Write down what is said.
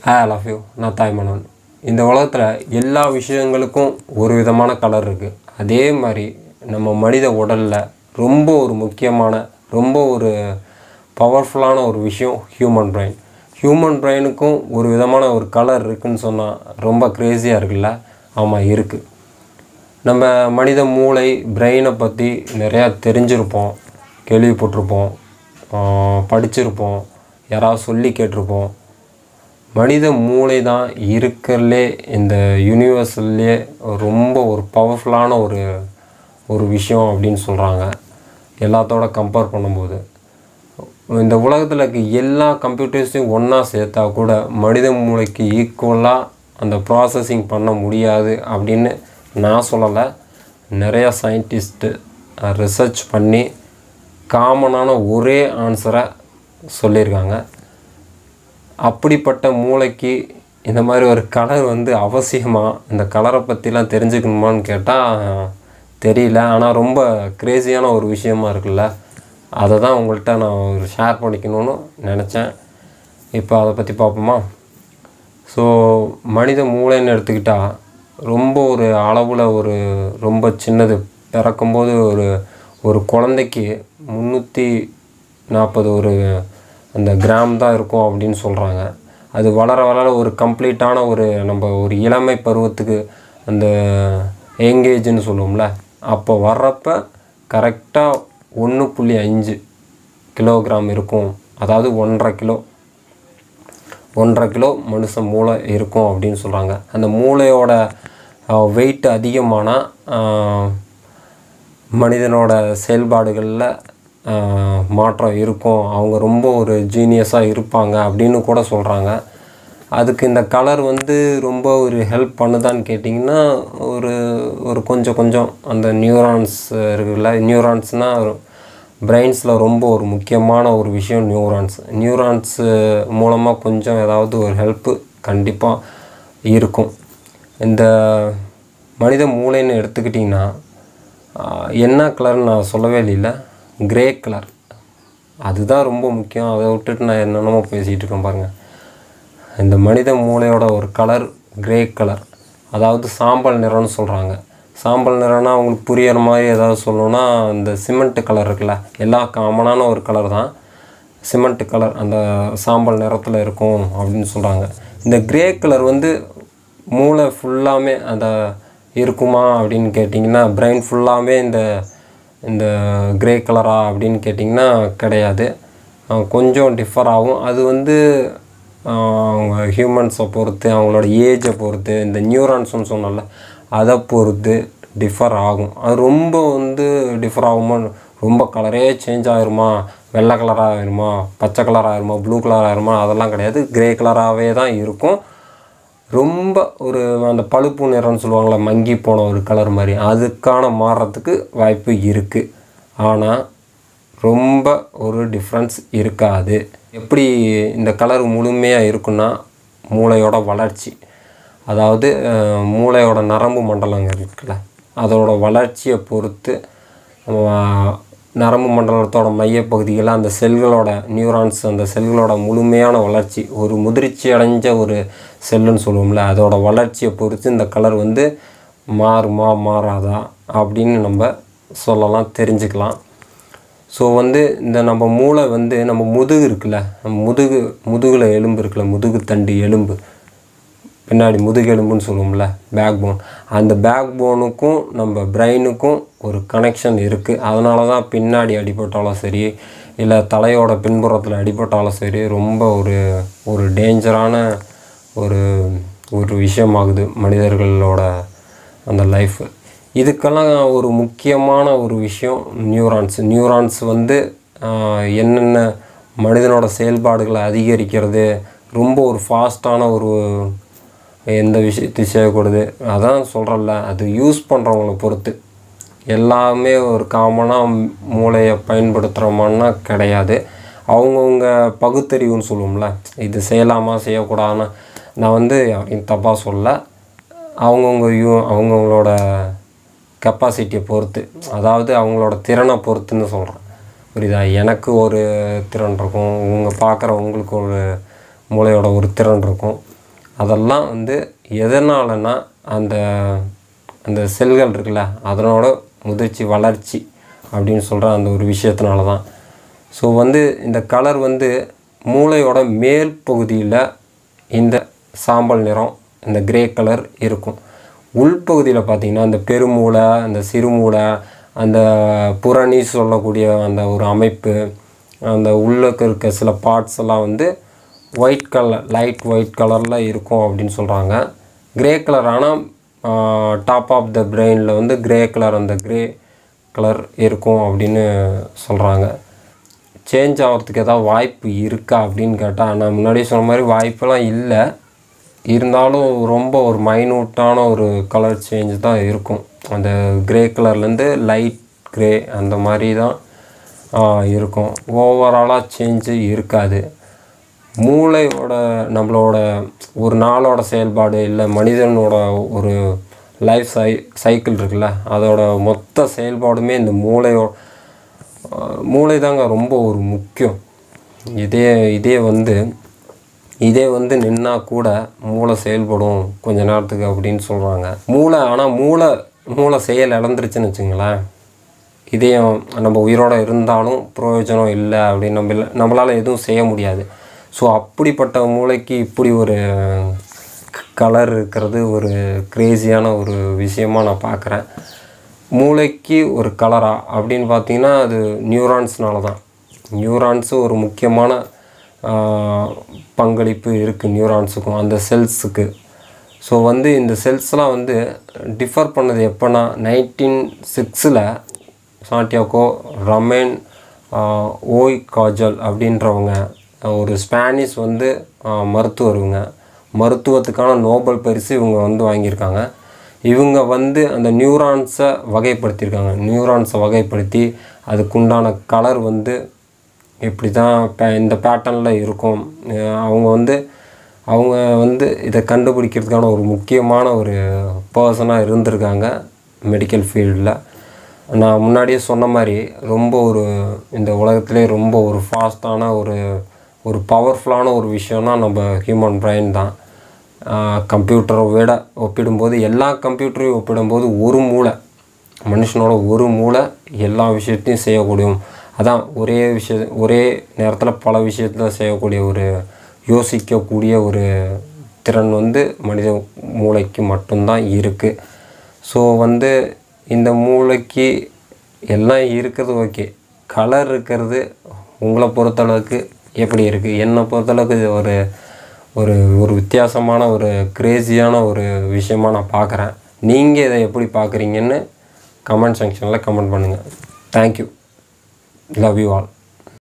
I love you நான் தாய்மனன் இந்த உலகத்தில் எல்லா விஷயங்களுக்கும் ஒரு விதமான கலர் இருக்குது அதே மாதிரி நம்ம மனித உடலில் ரொம்ப ஒரு முக்கியமான ரொம்ப ஒரு பவர்ஃபுல்லான ஒரு விஷயம் ஹியூமன் பிரெயின் ஹியூமன் பிரெயினுக்கும் ஒரு விதமான ஒரு கலர் இருக்குன்னு சொன்னால் ரொம்ப க்ரேஸியாக இருக்குல்ல ஆமாம் இருக்குது நம்ம மனித மூளை பிரெயினை பற்றி நிறையா தெரிஞ்சிருப்போம் கேள்விப்பட்டிருப்போம் ஆஹ் படிச்சிருப்போம் யாராவது சொல்லி கேட்டிருப்போம் மனித மூளை தான் இருக்கிறதுலே இந்த யூனிவர்சல்லே ரொம்ப ஒரு பவர்ஃபுல்லான ஒரு ஒரு விஷயம் அப்படின்னு சொல்கிறாங்க எல்லாத்தோட கம்பேர் பண்ணும்போது இந்த உலகத்தில் இருக்க எல்லா கம்ப்யூட்டர்ஸையும் ஒன்றா சேர்த்தா கூட மனித மூளைக்கு ஈக்குவலாக அந்த ப்ராசஸிங் பண்ண முடியாது அப்படின்னு நான் சொல்லலை நிறையா சயின்டிஸ்ட்டு ரிசர்ச் பண்ணி காமனான ஒரே ஆன்சரை சொல்லியிருக்காங்க அப்படிப்பட்ட மூளைக்கு இந்த மாதிரி ஒரு கலர் வந்து அவசியமா இந்த கலரை பற்றிலாம் தெரிஞ்சுக்கணுமான்னு கேட்டால் தெரியல ஆனால் ரொம்ப க்ரேஸியான ஒரு விஷயமா இருக்குல்ல அதை தான் உங்கள்கிட்ட நான் ஒரு ஷேர் பண்ணிக்கணும்னு நினச்சேன் இப்போ அதை பற்றி பார்ப்போமா ஸோ மனித மூளைன்னு எடுத்துக்கிட்டால் ரொம்ப ஒரு அளவில் ஒரு ரொம்ப சின்னது பிறக்கும்போது ஒரு ஒரு குழந்தைக்கு முந்நூற்றி நாற்பது ஒரு அந்த கிராம் தான் இருக்கும் அப்படின்னு சொல்கிறாங்க அது வளர வளர ஒரு கம்ப்ளீட்டான ஒரு நம்ம ஒரு இளமை பருவத்துக்கு அந்த ஏங்கேஜ்னு சொல்லுவோம்ல அப்போ வர்றப்ப கரெக்டாக ஒன்று புள்ளி அஞ்சு கிலோகிராம் இருக்கும் அதாவது ஒன்றரை கிலோ ஒன்றரை கிலோ மனுஷன் மூளை இருக்கும் அப்படின்னு சொல்கிறாங்க அந்த மூளையோட வெயிட் அதிகமானால் மனிதனோட செயல்பாடுகளில் ஆஹ், மாற்றம் இருக்கும் அவங்க ரொம்ப ஒரு ஜீனியஸாக இருப்பாங்க அப்படின்னு கூட சொல்கிறாங்க அதுக்கு இந்த கலர் வந்து ரொம்ப ஒரு ஹெல்ப் பண்ணுதான்னு கேட்டிங்கன்னா ஒரு ஒரு கொஞ்சம் கொஞ்சம் அந்த நியூரான்ஸ் இருக்குல்ல நியூரான்ஸ்னால் பிரெயின்ஸில் ரொம்ப ஒரு முக்கியமான ஒரு விஷயம் நியூரான்ஸ் நியூரான்ஸ் மூலமாக கொஞ்சம் ஏதாவது ஒரு ஹெல்ப்பு கண்டிப்பாக இருக்கும் இந்த மனித மூளைன்னு எடுத்துக்கிட்டிங்கன்னா ஆஹ், என்ன கலர்னு நான் சொல்லவே இல்லை கிரே கலர் அதுதான் ரொம்ப முக்கியம் அதை விட்டுட்டு நான் என்னென்னமோ பேசிகிட்டு இருக்கேன் பாருங்கள் இந்த மனித மூளையோட ஒரு கலர் கிரே கலர் அதாவது சாம்பல் நிறம்னு சொல்கிறாங்க சாம்பல் நிறம்னா அவங்களுக்கு புரியற மாதிரி ஏதாவது சொல்லணும்னா இந்த சிமெண்ட் கலர் இருக்குல்ல எல்லா காமனான ஒரு கலர் தான் சிமெண்ட் கலர் அந்த சாம்பல் நிறத்தில் இருக்கும் அப்படின்னு சொல்கிறாங்க இந்த கிரே கலர் வந்து மூளை ஃபுல்லாமே அந்த இருக்குமா அப்படின்னு கேட்டிங்கன்னா பிரெயின் ஃபுல்லாமே இந்த இந்த கிரே கலரா அப்படின்னு கேட்டிங்கன்னா கிடையாது அஹ் கொஞ்சம் டிஃபர் ஆகும் அது வந்து ஆஹ் அவங்க ஹியூமன்ஸை பொறுத்து அவங்களோட ஏஜை பொறுத்து இந்த நியூரான்ஸ்னு சொன்னல அதை பொறுத்து டிஃபர் ஆகும் அது ரொம்ப வந்து டிஃபர் ஆகுமா ரொம்ப கலரே சேஞ்ச் ஆகிருமா வெள்ளை கலராக ஆயிருமா பச்சை கலர் ஆயிருமா ப்ளூ கலர் ஆயிருமா அதெல்லாம் கிடையாது கிரே கலராகவே தான் இருக்கும் ரொம்ப ஒரு அந்த பழுப்பு நிறம்னு சொல்லுவாங்கள்ல மங்கி போன ஒரு கலர் மாதிரி அதுக்கான மாறுறதுக்கு வாய்ப்பு இருக்குது ஆனால் ரொம்ப ஒரு டிஃப்ரென்ஸ் இருக்காது எப்படி இந்த கலர் முழுமையாக இருக்குன்னா மூளையோட வளர்ச்சி அதாவது அஹ், மூளையோட நரம்பு மண்டலங்கள் இருக்குல்ல அதோட வளர்ச்சியை பொறுத்து அஹ், நரம்பு மண்டலத்தோட மையப்பகுதிகளில் அந்த செல்களோட நியூரான்ஸ் அந்த செல்களோட முழுமையான வளர்ச்சி ஒரு முதிர்ச்சி அடைஞ்ச ஒரு செல்லுன்னு சொல்லுவோம்ல அதோட வளர்ச்சியை பொறுத்து இந்த கலர் வந்து மாறுமா மாறாதா அப்படின்னு நம்ம சொல்லலாம் தெரிஞ்சுக்கலாம் ஸோ வந்து இந்த நம்ம மூளை வந்து நம்ம முதுகு இருக்குல்ல நம்ம முதுகு முதுகில் எலும்பு இருக்குல்ல முதுகு தண்டு எலும்பு பின்னாடி முதுகெலும்புன்னு சொல்லுவோம்ல பேக் போன் அந்த பேக் போனுக்கும் நம்ம பிரெயினுக்கும் ஒரு கனெக்ஷன் இருக்குது அதனால தான் பின்னாடி அடிபட்டாலும் சரி இல்லை தலையோட பின்புறத்தில் அடிபட்டாலும் சரி ரொம்ப ஒரு ஒரு டேஞ்சரான ஒரு ஒரு விஷயமாகுது மனிதர்களோட அந்த லைஃப் இதுக்கெல்லாம் ஒரு முக்கியமான ஒரு விஷயம் நியூரான்ஸ் நியூரான்ஸ் வந்து ஆஹ், என்னென்ன மனிதனோட செயல்பாடுகளை அதிகரிக்கிறது ரொம்ப ஒரு ஃபாஸ்ட்டான ஒரு எந்த விஷயத்தையும் செய்யக்கூடாது அதான் சொல்கிறேன்ல அது யூஸ் பண்ணுறவங்கள பொறுத்து எல்லாமே ஒரு காமனாக மூளையை பயன்படுத்துகிறோமான்னா கிடையாது அவங்கவுங்க பகுத்தறிவுன்னு சொல்லுவோம்ல இது செய்யலாமா செய்யக்கூடாதுன்னு நான் வந்து யாரையும் தப்பாக சொல்ல அவங்கவுங்க யூ அவங்கவுங்களோட கெப்பாசிட்டியை பொறுத்து அதாவது அவங்களோட திறனை பொறுத்துன்னு சொல்கிறேன் புரியுதா எனக்கு ஒரு திறன் இருக்கும் உங்க பார்க்குற உங்களுக்கு ஒரு மூளையோட ஒரு திறன் இருக்கும் அதெல்லாம் வந்து எதனாலனா அந்த அந்த செல்கள் இருக்குல்ல அதனோட முதிர்ச்சி வளர்ச்சி அப்படின்னு சொல்கிற அந்த ஒரு விஷயத்தினால தான் ஸோ வந்து இந்த கலர் வந்து மூளையோட மேல் பகுதியில் இந்த சாம்பல் நிறம் இந்த கிரே கலர் இருக்கும் உள்பகுதியில் பார்த்தீங்கன்னா அந்த பெருமூளை அந்த சிறுமூளை அந்த புரணி சொல்லக்கூடிய அந்த ஒரு அமைப்பு அந்த உள்ளுக்கு இருக்க சில பார்ட்ஸ் எல்லாம் வந்து ஒயிட் கலர் லைட் ஒயிட் கலரில் இருக்கும் அப்படின்னு சொல்கிறாங்க கிரே கலர் ஆனால் டாப் ஆஃப் த பிரெயினில் வந்து கிரே கலர் அந்த கிரே கலர் இருக்கும் அப்படின்னு சொல்கிறாங்க சேஞ்ச் ஆகிறதுக்கு ஏதாவது வாய்ப்பு இருக்கா அப்படின்னு கேட்டால் நான் முன்னாடியே சொன்ன மாதிரி வாய்ப்பெல்லாம் இல்லை இருந்தாலும் ரொம்ப ஒரு மைனூட்டான ஒரு கலர் சேஞ்ச் தான் இருக்கும் அந்த கிரே கலர்லேருந்து லைட் கிரே அந்த மாதிரி தான் ஆ, இருக்கும் ஓவராலாக சேஞ்சு இருக்காது மூளையோட நம்மளோட ஒரு நாளோட செயல்பாடு இல்லை மனிதனோட ஒரு லைஃப் சை சைக்கிள் இருக்குல்ல அதோட மொத்த செயல்பாடுமே இந்த மூளையோ ஆஹ் மூளை தாங்க ரொம்ப ஒரு முக்கியம் இதே இதே வந்து இதே வந்து நின்னா கூட மூளை செயல்படும் கொஞ்ச நேரத்துக்கு அப்படின்னு சொல்கிறாங்க மூளை ஆனால் மூளை மூளை செயல் இழந்துருச்சுன்னு வச்சுங்களேன் இதயம் நம்ம உயிரோட இருந்தாலும் பிரயோஜனம் இல்லை அப்படின்னு நம்ம இல்ல- நம்மளால் எதுவும் செய்ய முடியாது ஸோ அப்படிப்பட்ட மூளைக்கு இப்படி ஒரு கலர் இருக்கிறது ஒரு கிரேசியான ஒரு விஷயமா நான் பார்க்குறேன் மூளைக்கு ஒரு கலரா அப்படின்னு பார்த்தீங்கன்னா அது நியூரான்ஸ்னால தான் நியூரான்ஸு ஒரு முக்கியமான ஆஹ், பங்களிப்பு இருக்குது நியூரான்ஸுக்கும் அந்த செல்ஸுக்கு ஸோ வந்து இந்த செல்ஸ்லாம் வந்து டிஃபர் பண்ணது எப்போனா நைன்டீன் சிக்ஸில் சாண்டியாகோ ரமேன் ஆஹ், ஓய் காஜல் அப்படின்றவங்க ஒரு ஸ்பானிஷ் வந்து ஆஹ், மருத்துவருங்க மருத்துவத்துக்கான நோபல் பரிசு இவங்க வந்து வாங்கியிருக்காங்க இவங்க வந்து அந்த நியூரான்ஸை வகைப்படுத்தியிருக்காங்க நியூரான்ஸை வகைப்படுத்தி அதுக்குண்டான கலர் வந்து இப்படி தான் பே- இந்த பேட்டர்னில் இருக்கும் அஹ் அவங்க வந்து அவங்க வந்து இதை கண்டுபிடிக்கிறதுக்கான ஒரு முக்கியமான ஒரு பர்சனாக இருந்திருக்காங்க மெடிக்கல் ஃபீல்டில் நான் முன்னாடியே சொன்ன மாதிரி ரொம்ப ஒரு இந்த உலகத்திலே ரொம்ப ஒரு ஃபாஸ்ட்டான ஒரு ஒரு பவர்ஃபுல்லான ஒரு விஷயம்னா நம்ம ஹியூமன் பிரெயின் தான் கம்ப்யூட்டரை விட ஒப்பிடும்போது எல்லா கம்ப்யூட்டரையும் ஒப்பிடும்போது ஒரு மூளை மனுஷனோட ஒரு மூளை எல்லா விஷயத்தையும் செய்யக்கூடியும் அதான் ஒரே விஷய ஒரே நேரத்தில் பல விஷயத்தில் செய்யக்கூடிய ஒரு யோசிக்கக்கூடிய ஒரு திறன் வந்து மனித மூளைக்கு மட்டும்தான் இருக்குது ஸோ வந்து இந்த மூளைக்கு எல்லாம் இருக்கிறது ஓகே கலர் இருக்கிறது உங்களை பொறுத்தளவுக்கு எப்படி இருக்குது என்னை பொறுத்தளவுக்கு இது ஒரு ஒரு ஒரு வித்தியாசமான ஒரு கிரேசியான ஒரு விஷயமா நான் பார்க்குறேன் நீங்கள் இதை எப்படி பார்க்குறீங்கன்னு கமெண்ட் செக்ஷனில் கமெண்ட் பண்ணுங்கள் தேங்க்யூ லவ் யூ ஆல்